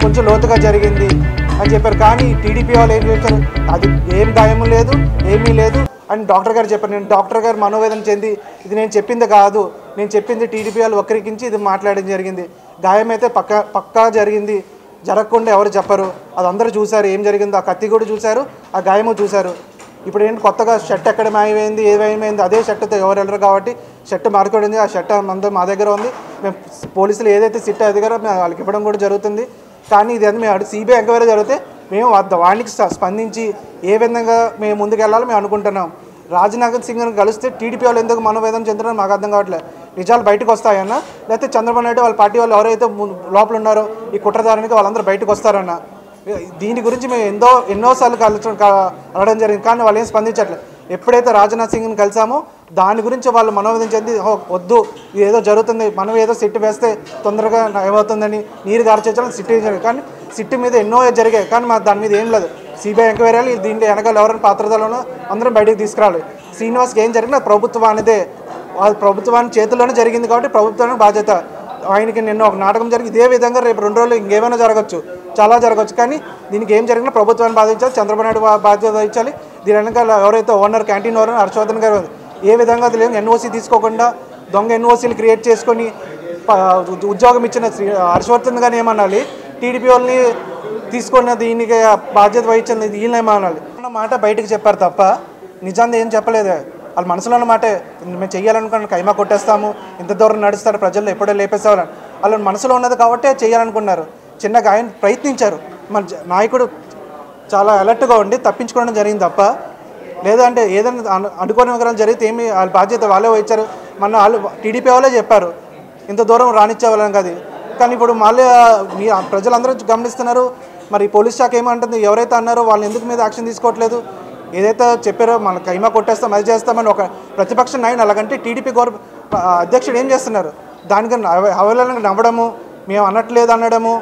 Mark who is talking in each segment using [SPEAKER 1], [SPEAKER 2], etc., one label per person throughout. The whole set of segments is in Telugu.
[SPEAKER 1] కొంచెం లోతుగా జరిగింది అని చెప్పారు కానీ టీడీపీ వాళ్ళు ఏం చేశారు అది ఏం గాయము లేదు ఏమీ లేదు అని డాక్టర్ గారు చెప్పారు నేను డాక్టర్ గారు మనోవేదన చెంది ఇది నేను చెప్పింది కాదు నేను చెప్పింది టీడీపీ వాళ్ళు వక్రీకించి ఇది మాట్లాడడం జరిగింది గాయం అయితే పక్క పక్కా జరిగింది జరగకుండా ఎవరు చెప్పరు అది అందరూ చూశారు ఏం జరిగిందో ఆ కత్తి కూడా చూశారు ఆ గాయము చూశారు ఇప్పుడు ఏంటి కొత్తగా షర్ట్ ఎక్కడ మాయమైంది ఏమైంది అదే షర్ట్తో ఎవరు వెళ్ళరు కాబట్టి షర్ట్ మార్చుకోవడం ఆ షర్ట్ మంద మా దగ్గర ఉంది మేము పోలీసులు ఏదైతే సిట్ అధికారో మేము వాళ్ళకి ఇవ్వడం కూడా జరుగుతుంది కానీ ఇది మేము అడు సిబిఐ ఎంక్వైరీ జరిగితే మేము వద్ద వానికి స్ప- స్పందించి ఏ విధంగా మేము ముందుకు వెళ్ళాలో మేము అనుకుంటున్నాం రాజ్నాగర్ సింగ్ని కలిస్తే టీడీపీ వాళ్ళు ఎందుకు మనోవేదన చెందుతారో మాకు అర్థం కావట్లేదు నిజాలు బయటకు వస్తాయన్నా లేకపోతే చంద్రబాబు నాయుడు వాళ్ళ పార్టీ వాళ్ళు ఎవరైతే ము- లోపల ఉన్నారో ఈ కుట్రదారునికి వాళ్ళందరూ బయటకు వస్తారన్న దీని గురించి మేము ఎంతో ఎన్నోసార్లు కలచడం అడగడం జరిగింది కానీ వాళ్ళు ఏం స్పందించట్లేదు ఎప్పుడైతే రాజ్నాథ్ సింగ్ని కలిసామో దాని గురించి వాళ్ళు మనోవేదన చెంది "ఓ, వద్దు ఇది ఏదో జరుగుతుంది మనం ఏదో సిట్టు వేస్తే తొందరగా ఏమవుతుందని నీరు గార్చేయాలని సిట్టు జరిగింది కానీ సిట్టు మీద ఎన్నో జరిగాయి కానీ మా దాని మీద ఏం లేదు సిబిఐ ఎంక్వైరీ దీంట్లో వెనకాల ఎవరైనా పాత్రదారులను అందరం బయటికి తీసుకురావాలి శ్రీనివాస్కి ఏం జరిగినా ప్రభుత్వం అనేదే వాళ్ళ ప్రభుత్వాన్ని చేతుల్లోనే జరిగింది కాబట్టి ప్రభుత్వానికి బాధ్యత ఆయనకి నిన్న ఒక నాటకం జరిగి ఇదే విధంగా రేపు రెండు రోజులు ఇంకేమైనా జరగచ్చు చాలా జరగచ్చు కానీ దీనికి ఏం జరిగినా ప్రభుత్వాన్ని బాధించాలి చంద్రబాబు నాయుడు బా- బాధ్యత వహించాలి దీని వెనకాల ఎవరైతే ఓనర్ క్యాంటీన్ ఓనర్ హర్షవర్ధన్ గారు ఏ విధంగా అది లేదు ఎన్ఓసి తీసుకోకుండా దొంగ ఎన్ఓసీలు క్రియేట్ చేసుకొని ప- ఉ- ఉద్యోగం ఇచ్చిన శ్రీ హర్షవర్ధన్ గారిని ఏమనాలి టీడీపీ వాళ్ళని తీసుకున్న దీనికి బాధ్యత వహించింది వీళ్ళని ఏమనాలి అన్న మాట బయటకు చెప్పారు తప్ప నిజాన్ని ఏం చెప్పలేదు వాళ్ళ మనసులో ఉన్న మాటే మేము చెయ్యాలనుకున్న కైమా కొట్టేస్తాము ఇంత దూరం నడుస్తారు ప్రజల్లో ఎప్పుడో లేపేసేవారు వాళ్ళ మనసులో ఉన్నది కాబట్టే చేయాలనుకున్నారు చిన్నగా ఆయన ప్రయత్నించారు మన జ- నాయకుడు చాలా అలర్ట్గా ఉండి తప్పించుకోవడం జరిగింది తప్ప లేదంటే ఏదైనా అను- అనుకోని విగ్రహాలు జరిగితే ఏమి వాళ్ళ బాధ్యత వాళ్ళే వహించారు మన వాళ్ళు టీడీపీ వాళ్ళే చెప్పారు ఇంత దూరం రానిచ్చే వాళ్ళని కాదు కానీ ఇప్పుడు మళ్ళీ ఆ, మీ ఆ ప్రజలందరూ గమనిస్తున్నారు మరి పోలీస్ శాఖ ఏమంటుంది ఎవరైతే అన్నారో వాళ్ళు ఎందుకు మీద యాక్షన్ తీసుకోవట్లేదు ఏదైతే చెప్పారో మన కైమా కొట్టేస్తాం అది చేస్తామని ఒక ప్రతిపక్ష నాయకుడు అలాగంటే టీడీపీ గౌరవ ఆ, అధ్యక్షుడు ఏం చేస్తున్నారు దానికి అవలేలంగా నవ్వడము మేము అనట్లేదు అనడము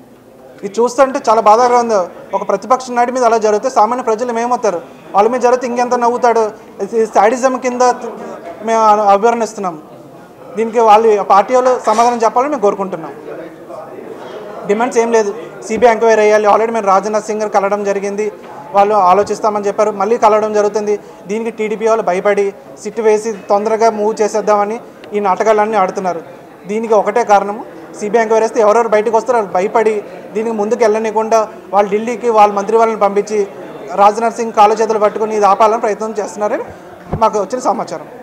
[SPEAKER 1] ఇది చూస్తుంటే చాలా బాధాగా ఉంది ఒక ప్రతిపక్ష నాయుడు మీద అలా జరిగితే సామాన్య ప్రజలు ఏమవుతారు వాళ్ళ మీద జరిగితే ఇంకెంత నవ్వుతాడు ఇది శాడిజం కింద మేము అభివర్ణిస్తున్నాం దీనికి వాళ్ళు పార్టీ వాళ్ళు సమాధానం చెప్పాలని మేము కోరుకుంటున్నాం డిమాండ్స్ ఏం లేదు సిబిఐ ఎంక్వైరీ అయ్యాలి ఆల్రెడీ మేము రాజ్నాథ్ సింగ్ కలవడం జరిగింది వాళ్ళు ఆలోచిస్తామని చెప్పారు మళ్ళీ కలవడం జరుగుతుంది దీనికి టీడీపీ వాళ్ళు భయపడి సిట్టు వేసి తొందరగా మూవ్ చేసేద్దామని ఈ నాటకాలన్నీ ఆడుతున్నారు దీనికి ఒకటే కారణము సిబిఐ ఎంక్వైరీ వేస్తే ఎవరెవరు బయటకు వస్తారో వాళ్ళు భయపడి దీనికి ముందుకు వెళ్ళనీయకుండా వాళ్ళు ఢిల్లీకి వాళ్ళ మంత్రి వాళ్ళని పంపించి రాజ్నాథ్ సింగ్ కాళ్ళ చేతులు పట్టుకొని ఇది ఆపాలని ప్రయత్నం చేస్తున్నారని మాకు వచ్చిన సమాచారం